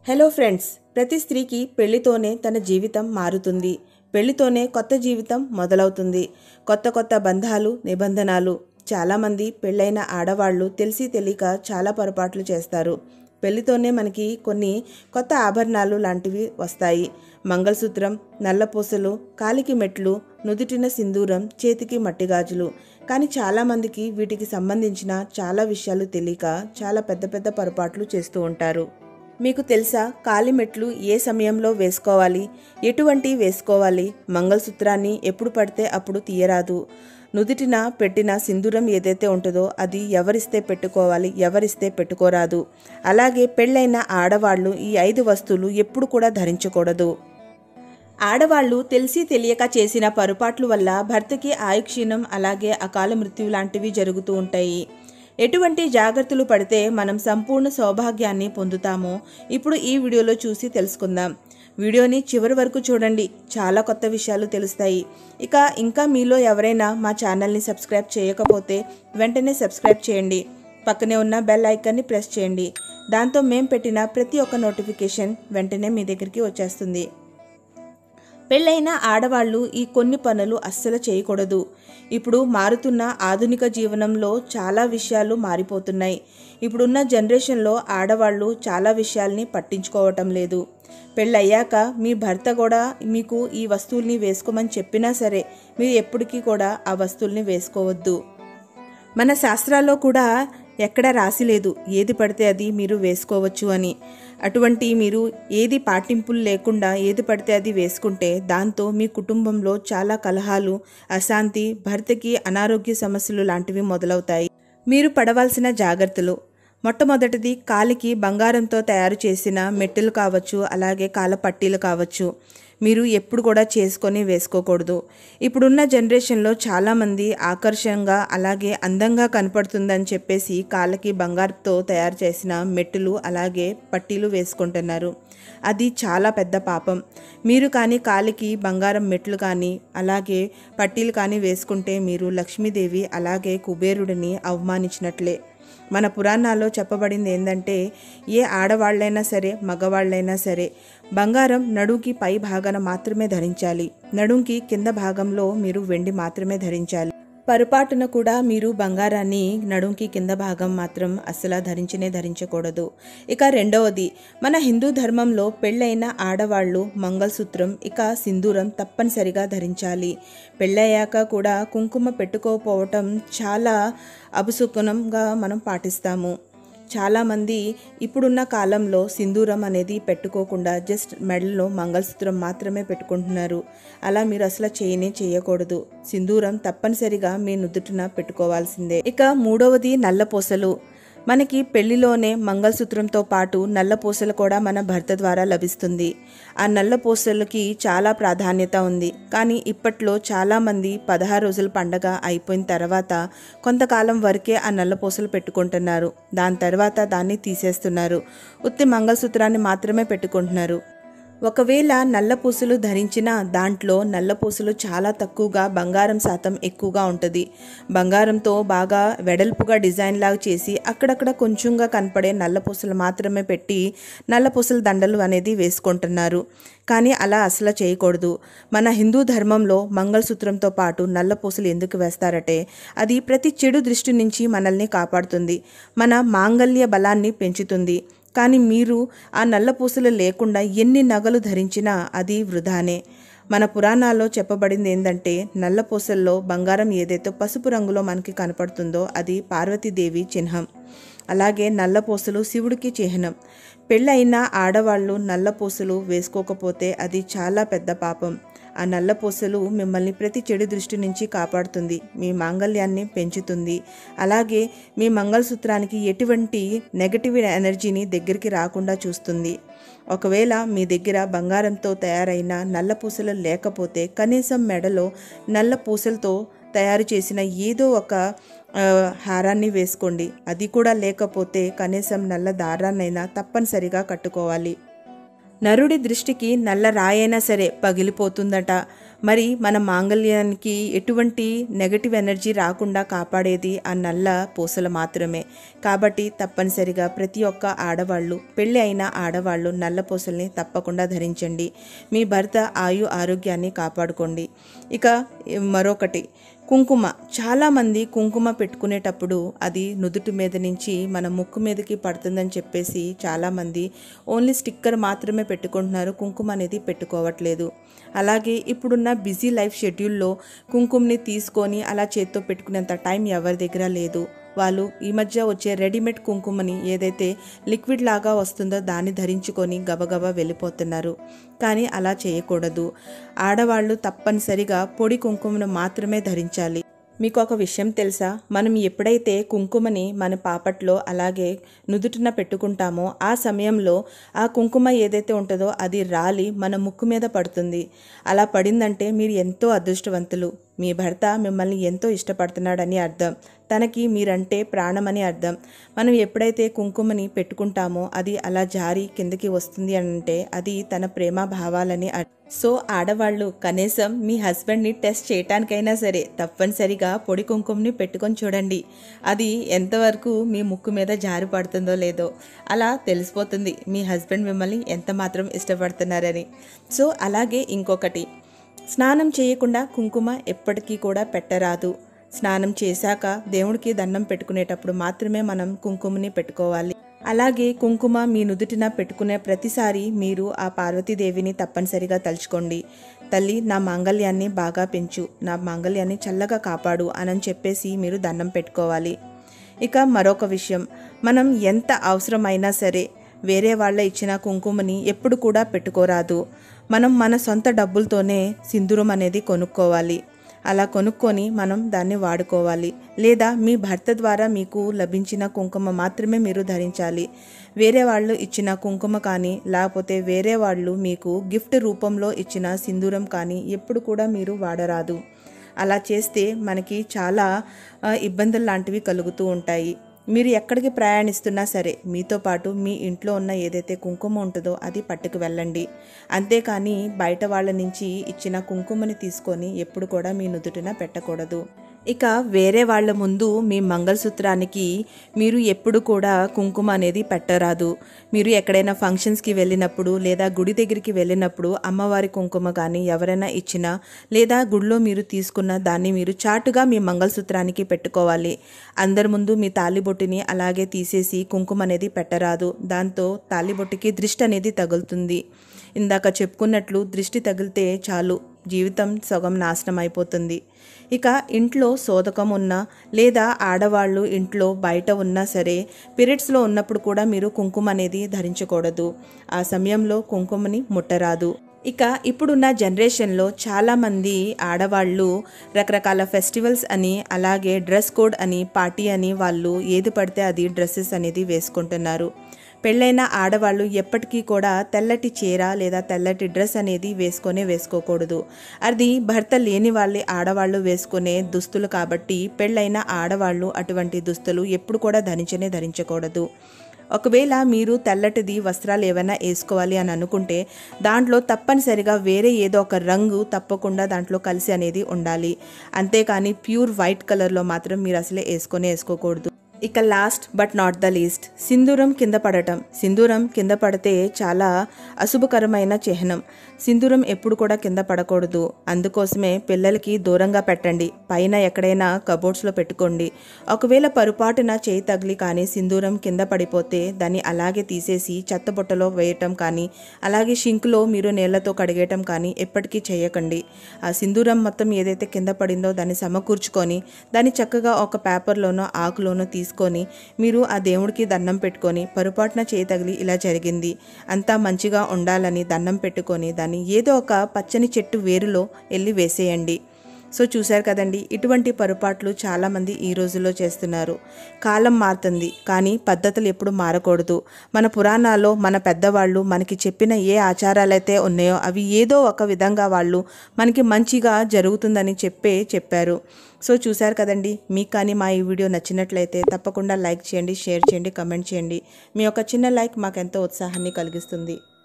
hello friends ప్రతి స్త్రీకి పెళ్లితోనే తన జీవితం మారుతుంది పెళ్లితోనే కొత్త జీవితం మొదలవుతుంది కొత్త కొత్త బంధాలు నిబంధనలు చాలామంది పెళ్ళైన ఆడవాళ్ళు తెలిసి తెలియక చాలా పొరపాట్లు చేస్తారు పెళ్లితోనే మనకి కొన్ని కొత్త ఆభరణాలు లాంటివి వస్తాయి మంగళసూత్రం నల్లపూసలు కాలికి మెట్లు నుదుటిన సింధూరం చేతికి మట్టి గాజులు కానీ చాలామందికి వీటికి సంబంధించిన చాలా విషయాలు తెలియక చాలా పెద్ద పెద్ద పొరపాట్లు చేస్తూ ఉంటారు మీకు తెలుసా కాలిమెట్లు ఏ సమయంలో వేసుకోవాలి ఎటువంటి వేసుకోవాలి మంగళసూత్రాన్ని ఎప్పుడు పడితే అప్పుడు తీయరాదు నుదుటిన పెట్టిన సింధూరం ఏదైతే ఉంటుందో అది ఎవరిస్తే పెట్టుకోవాలి ఎవరిస్తే పెట్టుకోరాదు అలాగే పెళ్ళైన ఆడవాళ్ళు ఈ ఐదు వస్తువులు ఎప్పుడు కూడా ధరించకూడదు ఆడవాళ్ళు తెలిసి తెలియక చేసిన పొరపాట్ల వల్ల భర్తకి ఆయుక్షీణం అలాగే అకాల మృత్యు లాంటివి జరుగుతూ ఉంటాయి ఎటువంటి జాగ్రత్తలు పడితే మనం సంపూర్ణ సౌభాగ్యాన్ని పొందుతామో ఇప్పుడు ఈ వీడియోలో చూసి తెలుసుకుందాం వీడియోని చివరి వరకు చూడండి చాలా కొత్త విషయాలు తెలుస్తాయి ఇక ఇంకా మీలో ఎవరైనా మా ఛానల్ని సబ్స్క్రైబ్ చేయకపోతే వెంటనే సబ్స్క్రైబ్ చేయండి పక్కనే ఉన్న బెల్ ఐకాన్ని ప్రెస్ చేయండి దాంతో మేము పెట్టిన ప్రతి ఒక్క నోటిఫికేషన్ వెంటనే మీ దగ్గరికి వచ్చేస్తుంది పెళ్ళైన ఆడవాళ్ళు ఈ కొన్ని పనులు అస్సలు చేయకూడదు ఇప్పుడు మారుతున్న ఆధునిక జీవనంలో చాలా విషయాలు మారిపోతున్నాయి ఇప్పుడున్న జనరేషన్లో ఆడవాళ్ళు చాలా విషయాల్ని పట్టించుకోవటం లేదు పెళ్ళయ్యాక మీ భర్త కూడా మీకు ఈ వస్తువుల్ని వేసుకోమని చెప్పినా సరే మీరు ఎప్పటికీ కూడా ఆ వస్తువుల్ని వేసుకోవద్దు మన శాస్త్రాల్లో కూడా ఎక్కడ రాసి లేదు ఏది పడితే అది మీరు వేసుకోవచ్చు అని అటువంటి మీరు ఏది పాటింపులు లేకుండా ఏది పడితే అది వేసుకుంటే దాంతో మీ కుటుంబంలో చాలా కలహాలు అశాంతి భర్తకి అనారోగ్య సమస్యలు లాంటివి మొదలవుతాయి మీరు పడవలసిన జాగ్రత్తలు మొట్టమొదటిది కాలికి బంగారంతో తయారు చేసిన మెట్టెలు కావచ్చు అలాగే కాల పట్టీలు కావచ్చు మీరు ఎప్పుడు కూడా చేసుకొని వేసుకోకూడదు ఇప్పుడున్న జనరేషన్లో చాలామంది ఆకర్షణగా అలాగే అందంగా కనపడుతుందని చెప్పేసి కాళ్ళకి బంగారంతో తయారు చేసిన మెట్టులు అలాగే పట్టీలు వేసుకుంటున్నారు అది చాలా పెద్ద పాపం మీరు కానీ కాలికి బంగారం మెట్లు కానీ అలాగే పట్టీలు కానీ వేసుకుంటే మీరు లక్ష్మీదేవి అలాగే కుబేరుడిని అవమానించినట్లే మన పురాణాల్లో చెప్పబడింది ఏంటంటే ఏ ఆడవాళ్ళైనా సరే మగవాళ్ళైనా సరే బంగారం నడుంకి పై భాగాన మాత్రమే ధరించాలి నడుంకి కింద భాగంలో మీరు వెండి మాత్రమే ధరించాలి పొరపాటున కూడా మీరు బంగారాన్ని నడుంకి కింద భాగం మాత్రం అస్సలు ధరించనే ధరించకూడదు ఇక రెండవది మన హిందూ ధర్మంలో పెళ్ళైన ఆడవాళ్ళు మంగళసూత్రం ఇక సింధూరం తప్పనిసరిగా ధరించాలి పెళ్ళయ్యాక కూడా కుంకుమ పెట్టుకోకపోవటం చాలా అపశుకునంగా మనం పాటిస్తాము చాలామంది ఇప్పుడున్న కాలంలో సింధూరం అనేది పెట్టుకోకుండా జస్ట్ మెడలో మంగళసూత్రం మాత్రమే పెట్టుకుంటున్నారు అలా మీరు అసలు చేయనే చేయకూడదు సింధూరం తప్పనిసరిగా మీ నుదుటిన పెట్టుకోవాల్సిందే ఇక మూడవది నల్లపూసలు మనకి పెళ్లిలోనే మంగళసూత్రంతో పాటు నల్లపూసలు కూడా మన భర్త ద్వారా లభిస్తుంది ఆ నల్లపూసలకి చాలా ప్రాధాన్యత ఉంది కానీ ఇప్పట్లో చాలామంది పదహారు రోజుల పండగ అయిపోయిన తర్వాత కొంతకాలం వరకే ఆ నల్లపూసలు పెట్టుకుంటున్నారు దాని తర్వాత దాన్ని తీసేస్తున్నారు ఉత్తి మంగళసూత్రాన్ని మాత్రమే పెట్టుకుంటున్నారు ఒకవేళ నల్లపూసలు ధరించిన దాంట్లో నల్లపూసలు చాలా తక్కువగా బంగారం శాతం ఎక్కువగా ఉంటుంది బంగారంతో బాగా వెడల్పుగా డిజైన్ లాగా చేసి అక్కడక్కడ కొంచెంగా కనపడే నల్లపూసలు మాత్రమే పెట్టి నల్లపూసల దండలు అనేది వేసుకుంటున్నారు కానీ అలా అసలు చేయకూడదు మన హిందూ ధర్మంలో మంగళసూత్రంతో పాటు నల్లపూసలు ఎందుకు వేస్తారంటే అది ప్రతి చెడు దృష్టి నుంచి మనల్ని కాపాడుతుంది మన మాంగల్య బలాన్ని పెంచుతుంది కానీ మీరు ఆ నల్ల పూసలు లేకుండా ఎన్ని నగలు ధరించినా అది వృధానే మన పురాణాల్లో చెప్పబడింది ఏంటంటే నల్ల పూసల్లో బంగారం ఏదైతే పసుపు రంగులో మనకి కనపడుతుందో అది పార్వతీదేవి చిహ్నం అలాగే నల్ల పూసలు శివుడికి చిహ్నం పెళ్ళైన ఆడవాళ్ళు నల్ల పూసలు వేసుకోకపోతే అది చాలా పెద్ద పాపం ఆ నల్ల పూసలు మిమ్మల్ని ప్రతి చెడు దృష్టి నుంచి కాపాడుతుంది మీ మాంగళ్యాన్ని పెంచుతుంది అలాగే మీ మంగళసూత్రానికి ఎటువంటి నెగటివ్ ఎనర్జీని దగ్గరికి రాకుండా చూస్తుంది ఒకవేళ మీ దగ్గర బంగారంతో తయారైన నల్ల పూసలు లేకపోతే కనీసం మెడలో నల్ల పూసలతో తయారు చేసిన ఏదో ఒక హారాన్ని వేసుకోండి అది కూడా లేకపోతే కనీసం నల్ల దారాన్నైనా తప్పనిసరిగా కట్టుకోవాలి నరుడి దృష్టికి నల్ల రాయైనా సరే పగిలిపోతుందట మరి మన మాంగళ్యానికి ఎటువంటి నెగటివ్ ఎనర్జీ రాకుండా కాపాడేది ఆ నల్ల పూసలు మాత్రమే కాబట్టి తప్పనిసరిగా ప్రతి ఒక్క ఆడవాళ్ళు పెళ్ళి అయిన ఆడవాళ్ళు నల్ల పూసల్ని తప్పకుండా ధరించండి మీ భర్త ఆయు ఆరోగ్యాన్ని కాపాడుకోండి ఇక మరొకటి కుంకుమ చాలామంది కుంకుమ పెట్టుకునేటప్పుడు అది నుదుటి మీద నుంచి మన ముక్కు మీదకి పడుతుందని చెప్పేసి చాలామంది ఓన్లీ స్టిక్కర్ మాత్రమే పెట్టుకుంటున్నారు కుంకుమ అనేది పెట్టుకోవట్లేదు అలాగే ఇప్పుడున్న బిజీ లైఫ్ షెడ్యూల్లో కుంకుమని తీసుకొని అలా చేత్తో పెట్టుకునేంత టైం ఎవరి దగ్గర లేదు వాళ్ళు ఈ మధ్య వచ్చే రెడీమేడ్ కుంకుమని ఏదైతే లిక్విడ్ లాగా వస్తుందో దాన్ని ధరించుకొని గబగబా వెళ్ళిపోతున్నారు కానీ అలా చేయకూడదు ఆడవాళ్ళు తప్పనిసరిగా పొడి కుంకుమను మాత్రమే ధరించాలి మీకు ఒక విషయం తెలుసా మనం ఎప్పుడైతే కుంకుమని మన పాపట్లో అలాగే నుదుటిన పెట్టుకుంటామో ఆ సమయంలో ఆ కుంకుమ ఏదైతే ఉంటుందో అది రాలి మన ముక్కు మీద పడుతుంది అలా పడిందంటే మీరు ఎంతో అదృష్టవంతులు మీ భర్త మిమ్మల్ని ఎంతో ఇష్టపడుతున్నాడని అర్థం తనకి మీరంటే ప్రాణమని అర్థం మనం ఎప్పుడైతే కుంకుమని పెట్టుకుంటామో అది అలా జారి కిందకి వస్తుంది అంటే అది తన ప్రేమ భావాలని అర్థం సో ఆడవాళ్ళు కనీసం మీ హస్బెండ్ని టెస్ట్ చేయటానికైనా సరే తప్పనిసరిగా పొడి కుంకుమని పెట్టుకొని చూడండి అది ఎంతవరకు మీ ముక్కు మీద జారి పడుతుందో లేదో అలా తెలిసిపోతుంది మీ హస్బెండ్ మిమ్మల్ని ఎంత మాత్రం ఇష్టపడుతున్నారని సో అలాగే ఇంకొకటి స్నానం చేయకుండా కుంకుమ ఎప్పటికీ కూడా పెట్టరాదు స్నానం చేశాక దేవుడికి దండం పెట్టుకునేటప్పుడు మాత్రమే మనం కుంకుమని పెట్టుకోవాలి అలాగే కుంకుమ మీ నుదుటిన పెట్టుకునే ప్రతిసారి మీరు ఆ పార్వతీదేవిని తప్పనిసరిగా తలుచుకోండి తల్లి నా మాంగళ్యాన్ని బాగా పెంచు నా మాంగళ్యాన్ని చల్లగా కాపాడు అని చెప్పేసి మీరు దండం పెట్టుకోవాలి ఇక మరొక విషయం మనం ఎంత అవసరమైనా సరే వేరే వాళ్ళ ఇచ్చిన కుంకుమని ఎప్పుడు కూడా పెట్టుకోరాదు మనం మన సొంత డబ్బులతోనే సింధూరం అనేది కొనుక్కోవాలి అలా కొనుక్కొని మనం దాన్ని వాడుకోవాలి లేదా మీ భర్త ద్వారా మీకు లభించిన కుంకుమ మాత్రమే మీరు ధరించాలి వేరే వాళ్ళు ఇచ్చిన కుంకుమ కానీ లేకపోతే వేరే వాళ్ళు మీకు గిఫ్ట్ రూపంలో ఇచ్చిన సింధూరం కానీ ఎప్పుడు కూడా మీరు వాడరాదు అలా చేస్తే మనకి చాలా ఆ, ఇబ్బందులు లాంటివి కలుగుతూ ఉంటాయి మీరు ఎక్కడికి ప్రయాణిస్తున్నా సరే మీతో పాటు మీ ఇంట్లో ఉన్న ఏదైతే కుంకుమ ఉంటుందో అది పట్టుకు వెళ్ళండి అంతేకాని బయట వాళ్ళ నుంచి ఇచ్చిన కుంకుమని తీసుకొని ఎప్పుడు కూడా మీ నుదుటిన పెట్టకూడదు ఇక వేరే వాళ్ళ ముందు మీ మంగళసూత్రానికి మీరు ఎప్పుడు కూడా కుంకుమ అనేది పెట్టరాదు మీరు ఎక్కడైనా ఫంక్షన్స్కి వెళ్ళినప్పుడు లేదా గుడి దగ్గరికి వెళ్ళినప్పుడు అమ్మవారి కుంకుమ కానీ ఎవరైనా ఇచ్చినా లేదా గుడిలో మీరు తీసుకున్న దాన్ని మీరు చాటుగా మీ మంగళసూత్రానికి పెట్టుకోవాలి అందరి ముందు మీ తాలిబొట్టుని అలాగే తీసేసి కుంకుమ అనేది పెట్టరాదు దాంతో తాలిబొట్టుకి దృష్టి అనేది తగులుతుంది ఇందాక చెప్పుకున్నట్లు దృష్టి తగిలితే చాలు జీవితం సగం నాశనం అయిపోతుంది ఇక ఇంట్లో సోదకం ఉన్నా లేదా ఆడవాళ్ళు ఇంట్లో బయట ఉన్నా సరే పీరియడ్స్లో ఉన్నప్పుడు కూడా మీరు కుంకుమ అనేది ధరించకూడదు ఆ సమయంలో కుంకుమని ముట్టరాదు ఇక ఇప్పుడున్న జనరేషన్లో చాలామంది ఆడవాళ్ళు రకరకాల ఫెస్టివల్స్ అని అలాగే డ్రెస్ కోడ్ అని పార్టీ అని వాళ్ళు ఏది పడితే అది డ్రెస్సెస్ అనేది వేసుకుంటున్నారు పెళ్ళైన ఆడవాళ్ళు ఎప్పటికీ కూడా తెల్లటి చీర లేదా తెల్లటి డ్రెస్ అనేది వేసుకొనే వేసుకోకూడదు అది భర్త లేని వాళ్ళే ఆడవాళ్ళు వేసుకునే దుస్తులు కాబట్టి పెళ్ళైన ఆడవాళ్ళు అటువంటి దుస్తులు ఎప్పుడు కూడా ధరించనే ధరించకూడదు ఒకవేళ మీరు తెల్లటిది వస్త్రాలు ఏమైనా వేసుకోవాలి అని అనుకుంటే దాంట్లో తప్పనిసరిగా వేరే ఏదో ఒక రంగు తప్పకుండా దాంట్లో కలిసి అనేది ఉండాలి అంతేకాని ప్యూర్ వైట్ కలర్లో మాత్రం మీరు అసలే వేసుకొని వేసుకోకూడదు ఇక last but not the least సింధూరం కింద పడటం సింధూరం కింద పడితే చాలా అశుభకరమైన చిహ్నం సింధూరం ఎప్పుడు కూడా కింద పడకూడదు అందుకోసమే పిల్లలకి దూరంగా పెట్టండి పైన ఎక్కడైనా కబోర్డ్స్లో పెట్టుకోండి ఒకవేళ పొరపాటున చేయి తగిలి కానీ సింధూరం కింద పడిపోతే దాన్ని అలాగే తీసేసి చెత్తబుట్టలో వేయటం కానీ అలాగే షింక్లో మీరు నీళ్లతో కడిగేయటం కానీ ఎప్పటికీ చేయకండి ఆ సింధూరం మొత్తం ఏదైతే కింద పడిందో దాన్ని సమకూర్చుకొని దాన్ని చక్కగా ఒక పేపర్లోనో ఆకులోనో తీసుకొని మీరు ఆ దేవుడికి దండం పెట్టుకొని పొరపాటున చేయి తగిలి ఇలా జరిగింది అంతా మంచిగా ఉండాలని దండం పెట్టుకొని దాన్ని ఏదో ఒక పచ్చని చెట్టు వేరులో వెళ్ళి వేసేయండి సో చూశారు కదండి ఇటువంటి పొరపాట్లు చాలామంది ఈ రోజుల్లో చేస్తున్నారు కాలం మారుతుంది కానీ పద్ధతులు ఎప్పుడు మారకూడదు మన పురాణాల్లో మన పెద్దవాళ్ళు మనకి చెప్పిన ఏ ఆచారాలైతే ఉన్నాయో అవి ఏదో ఒక విధంగా వాళ్ళు మనకి మంచిగా జరుగుతుందని చెప్పే చెప్పారు సో చూశారు కదండి మీకు కానీ మా ఈ వీడియో నచ్చినట్లయితే తప్పకుండా లైక్ చేయండి షేర్ చేయండి కమెంట్ చేయండి మీ యొక్క చిన్న లైక్ మాకెంతో ఉత్సాహాన్ని కలిగిస్తుంది